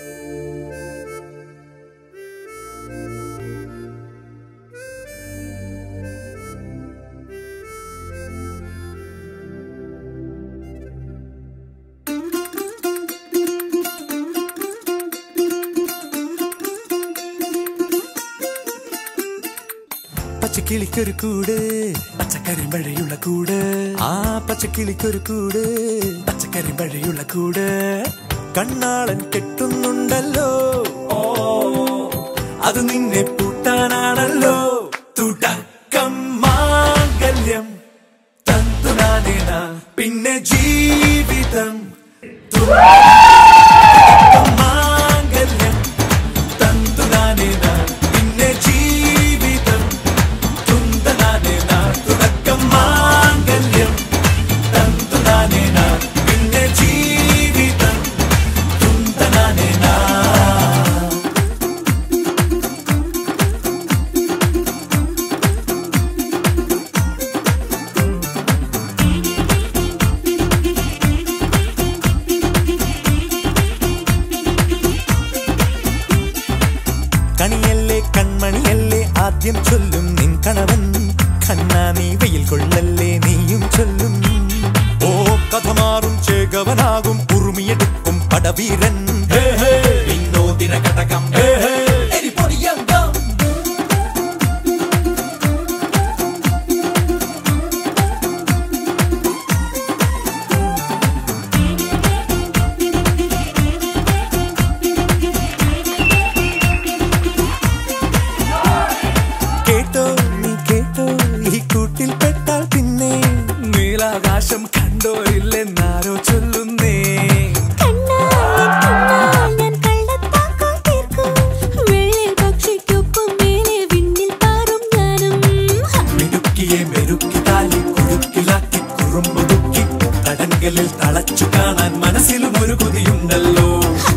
പച്ചക്കിളിക്കൊരു കൂട് പച്ചക്കറി മഴയുള്ള കൂട് ആ പച്ചക്കിളിക്കൊരു കൂട് പച്ചക്കറി മഴയുള്ള കൂട് കണ്ണാളൻ കെട്ടുന്നുണ്ടല്ലോ ഓ അത് നിന്നെ പൂട്ടാനാണല്ലോ തുടക്കം മാംഗല്യം തന്തുനാനേന പിന്നെ ജീവിതം തുടക്കം മാംഗല്യം തന്തുനാനേന പിന്നെ ജീവിതം തുന്തനാനേന തുടക്കം മാംഗല്യം തന്തുനാനേന പിന്നെ ജീവിതം തുന്തനാനേന കണിയല്ലേ കൺമണിയല്ലേ ആദ്യം ചൊല്ലും നിൻ കണവൻ കണ്ണാ നീ വെയിൽ കൊള്ളല്ലേ നീയും ചൊല്ലും ഓ കഥ മാറും ചേകവനാകും ഉറുമിയെടുക്കും പടവീരൻ വിനോദിന കടകം എരിപൊടിയങ്കം കേട്ടോ നീ കേട്ടോ ഈ കൂട്ടിൽ പെട്ടാൽ പിന്നെ നീലാകാശം കണ്ടോ ഇല്ലെന്നാരോ ചൊല്ലുന്നേ ഞാൻ കള്ളത്താക്കം തീർക്കും വെള്ളിൽ പക്ഷിക്കൊപ്പം മേലെ വിണ്ണിൽ പാറും ഞാനും മിടുക്കിയെ മെരുക്കി താലി കുഴുക്കിലാക്കി കുറുമ്പുതുക്കി തടങ്കലിൽ തളച്ചു കാണാൻ മനസ്സിലും ഒരു കൊതിയുണ്ടല്ലോ